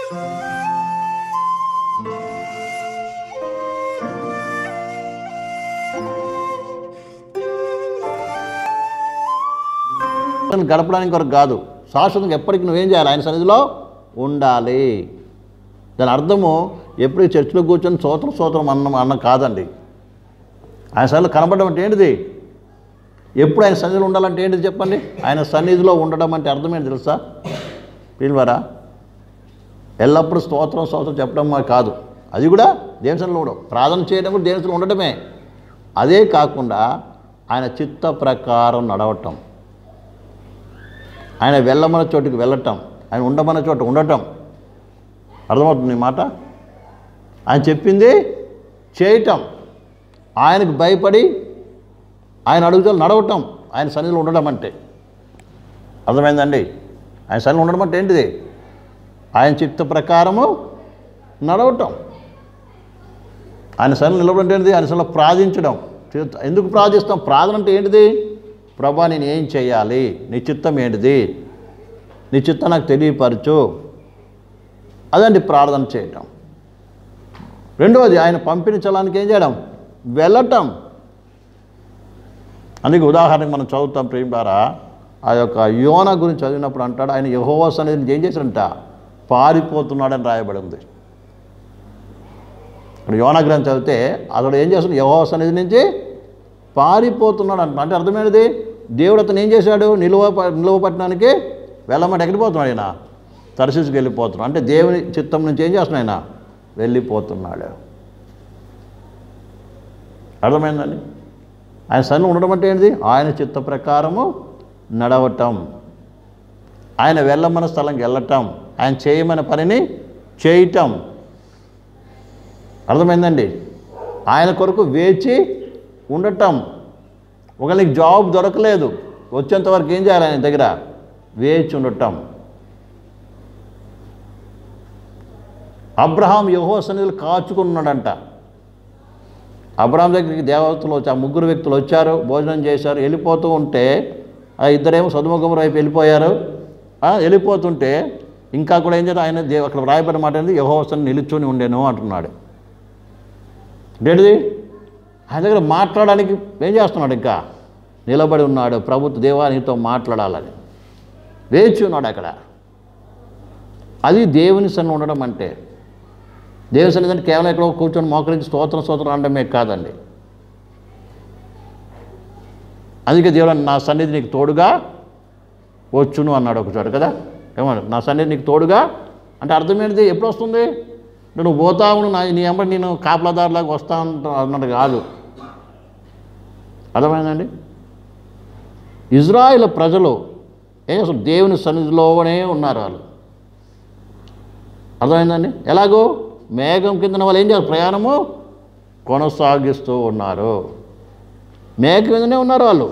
జీవితాన్ని గడపడానికి కొరకు కాదు శాశ్వతంగా ఎప్పటికీ నువ్వేం చేయాలి ఆయన సన్నిధిలో ఉండాలి దాని అర్థము ఎప్పుడు చర్చిలో కూర్చొని సోత్రం సోత్రం అన్నం అన్నం కాదండి ఆయన సన్నిధిలో కనపడడం అంటే ఏంటిది ఎప్పుడు ఆయన సన్నిధిలో ఉండాలంటే ఏంటిది చెప్పండి ఆయన సన్నిధిలో ఉండడం అంటే అర్థం ఏంటి తెలుసా పిలువరా ఎల్లప్పుడూ స్తోత్రం స్తోత్రం చెప్పడం మాకు కాదు అది కూడా దేవుని సన్నిధిలో ఉండడం ప్రార్థన చేయడం కూడా దేవుని సన్నిధిలో ఉండటమే అదే కాకుండా ఆయన చిత్త ప్రకారం నడవటం ఆయన వెళ్ళమన్న చోటుకి వెళ్ళటం ఆయన ఉండమన్న చోట ఉండటం అర్థమవుతుంది ఈ మాట ఆయన చెప్పింది చేయటం ఆయనకు భయపడి ఆయన అడుగుదలు నడవటం ఆయన సన్నిధిలో ఉండడం అంటే అర్థమైందండి ఆయన సన్నిధిలో ఉండడం అంటే ఏంటిది ఆయన చిత్త ప్రకారము నడవటం ఆయన సన్నిధిలో నిలబడం అంటే ఏంటిది ఆయన సన్నిధిలో ప్రార్థించడం ఎందుకు ప్రార్థిస్తాం ప్రార్థన అంటే ఏంటిది ప్రభా నేను ఏం చేయాలి నీ చిత్తం ఏంటిది నీ చిత్తం నాకు తెలియపరచు అదండి ప్రార్థన చేయటం రెండవది ఆయన పంపించడానికి ఏం చేయడం వెళ్ళటం అందుకే ఉదాహరణకు మనం చదువుతాం ప్రేమ ద్వారా ఆ యొక్క యోన గురించి చదివినప్పుడు అంటాడు ఆయన యహోవస్ అనేది ఏం చేశాడంట పారిపోతున్నాడని రాయబడి ఉంది ఇప్పుడు యోనా గ్రంథం చదివితే అతడు ఏం చేస్తున్నాడు యహోవస్ అనేది నుంచి పారిపోతున్నాడు అంట అంటే అర్థమైనది దేవుడు అతను ఏం చేశాడు నిలువ నిలువ పట్టణానికి వెళ్ళమంటే ఎక్కడికి పోతున్నాడు ఆయన తరసిసుకు వెళ్ళిపోతున్నాడు అంటే దేవుని చిత్తం నుంచి ఏం చేస్తున్నాడు ఆయన వెళ్ళిపోతున్నాడు అర్థమైందండి ఆయన సన్ను ఉండడం అంటే ఏంటిది ఆయన చిత్త ప్రకారము నడవటం ఆయన వెళ్ళమన్న స్థలంకి వెళ్ళటం ఆయన చేయమన్న పనిని చేయటం అర్థమైందండి ఆయన కొరకు వేచి ఉండటం ఒకవేళ నీకు జాబ్ దొరకలేదు వచ్చేంత వరకు ఏం చేయాలి ఆయన దగ్గర వేచి ఉండటం అబ్రహాం యహో సన్నిధులు కాచుకున్నాడంట అబ్రహాం దగ్గరికి దేవతలు వచ్చి ఆ ముగ్గురు వ్యక్తులు వచ్చారు భోజనం చేశారు వెళ్ళిపోతూ ఉంటే ఆ ఇద్దరేమో సదుముఖం వైపు వెళ్ళిపోయారు ఆ, వెళ్ళిపోతుంటే ఇంకా కూడా ఏం చేయాలి ఆయన దేవ అక్కడ రాయబడిన మాట ఏంది యహోవసని నిలుచుని ఉండేను అంటున్నాడు ఏంటిది ఆయన దగ్గర మాట్లాడడానికి ఏం చేస్తున్నాడు ఇంకా నిలబడి ఉన్నాడు ప్రభుత్వ దేవా నీతో మాట్లాడాలని వేచి ఉన్నాడు అక్కడ అది దేవుని సన్ని ఉండడం అంటే దేవుని సన్నిధి అంటే కేవలం ఎక్కడో కూర్చొని మోకరించి స్తోత్రం స్తోత్రం అనడమే కాదండి అందుకే దేవుడు నా సన్నిధి నీకు తోడుగా వచ్చును అన్నాడు ఒక చోట కదా ఏమన్నాడు నా సన్నిధి నీకు తోడుగా అంటే అర్థమైనది ఎప్పుడు వస్తుంది నువ్వు పోతావు నా నీ ఎంబడి నేను కాపలాదారులాగా వస్తా అంట అన్నట్టు కాదు అర్థమైందండి ఇజ్రాయిల్ ప్రజలు ఏం అసలు దేవుని సన్నిధిలోనే ఉన్నారు వాళ్ళు అర్థమైందండి ఎలాగో మేఘం కిందన వాళ్ళు ఏం చేస్తారు ప్రయాణము కొనసాగిస్తూ ఉన్నారు మేఘం కిందనే ఉన్నారు వాళ్ళు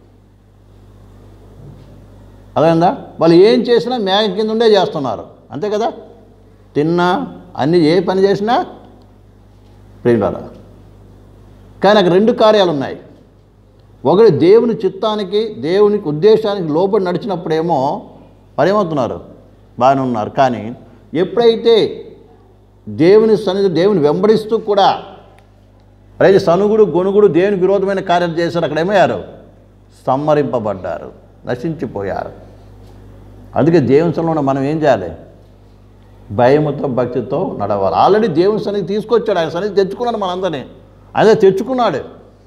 అర్థమైందా వాళ్ళు ఏం చేసినా మేఘం కింద ఉండే చేస్తున్నారు అంతే కదా తిన్నా అన్ని ఏ పని చేసినా ప్రియులారా కానీ అక్కడ రెండు కార్యాలు ఉన్నాయి ఒకటి దేవుని చిత్తానికి దేవునికి ఉద్దేశానికి లోపడి నడిచినప్పుడేమో మరేమవుతున్నారు బాగానే ఉన్నారు కానీ ఎప్పుడైతే దేవుని సన్నిధి దేవుని వెంబడిస్తూ కూడా అయితే సనుగుడు గొనుగుడు దేవునికి విరోధమైన కార్యాలు చేశారు అక్కడ ఏమయ్యారు సమ్మరింపబడ్డారు నశించిపోయారు అందుకే దేవుని సన్నిధిలో మనం ఏం చేయాలి భయముతో భక్తితో నడవాలి ఆల్రెడీ దేవుని సన్నిధి తీసుకొచ్చాడు ఆయన సన్నిధి తెచ్చుకున్నాడు మనందరినీ అదే తెచ్చుకున్నాడు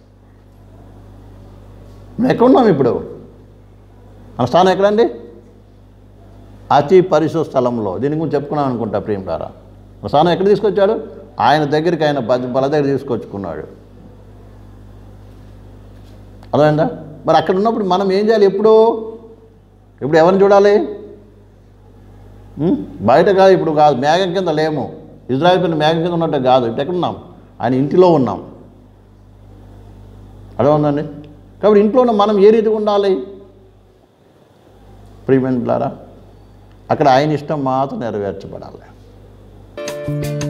మనం ఎక్కడున్నాం ఇప్పుడు మన స్థానం ఎక్కడండి అతి పరిశుద్ధ స్థలంలో దీని గురించి చెప్పుకున్నాం అనుకుంటా ప్రేమ గారా మన స్థానం ఎక్కడ తీసుకొచ్చాడు ఆయన దగ్గరికి ఆయన బ- బల దగ్గర తీసుకొచ్చుకున్నాడు అర్థమైందా మరి అక్కడ ఉన్నప్పుడు మనం ఏం చేయాలి ఎప్పుడు ఇప్పుడు ఎవరిని చూడాలి ఉం? బయట కాదు ఇప్పుడు కాదు మేఘం కింద లేము ఇజ్రాయల్ పైన మేఘం కింద ఉన్నట్టు కాదు ఇప్పుడు ఎక్కడున్నాం ఆయన ఇంటిలో ఉన్నాం అర్థమవుందండి కాబట్టి ఇంట్లో ఉన్న మనం ఏ రీతిగా ఉండాలి ప్రియమైన పిల్లారా అక్కడ ఆయన ఇష్టం మాత్రం నెరవేర్చబడాలి